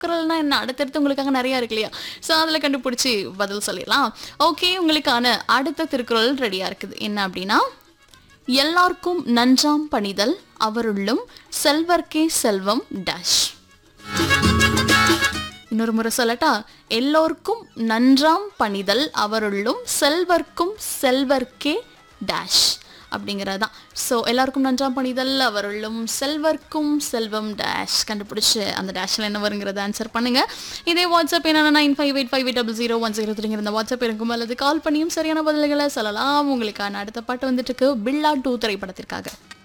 திருக்குறள்னா என்ன அடுத்தடுத்து உங்களுக்காக நிறைய இருக்கு இல்லையா ஸோ அதில் கண்டுபிடிச்சி பதில் சொல்லிடலாம் ஓகே உங்களுக்கான அடுத்த திருக்குறள் ரெடியாக இருக்குது என்ன அப்படின்னா எல்லாருக்கும் நன்றாம் பணிதல் அவருள்ளும் செல்வர்க்கே செல்வம் டேஷ் இன்னொரு முறை சொல்லட்டா எல்லோருக்கும் நன்றாம் பணிதல் அவருள்ளும் செல்வர்க்கும் செல்வர்க்கே டேஷ் அப்படிங்கிறது தான் ஸோ எல்லாருக்கும் நன்றாம் பணிதல் அவருள்ளும் செல்வர்க்கும் செல்வம் டேஷ் கண்டுபிடிச்சு அந்த டேஷில் என்ன வருங்கிறத ஆன்சர் பண்ணுங்க இதே வாட்ஸ்அப் என்னன்னா nine five eight five eight double zero one zero த்ரீங்கிற இந்த வாட்ஸ்அப் இருக்கும் அல்லது கால் பண்ணியும் சரியான பதில்களை சொல்லலாம் உங்களுக்கான அடுத்த பாட்டு வந்துட்டு இருக்கு பில்லா டூ திரைப்படத்திற்காக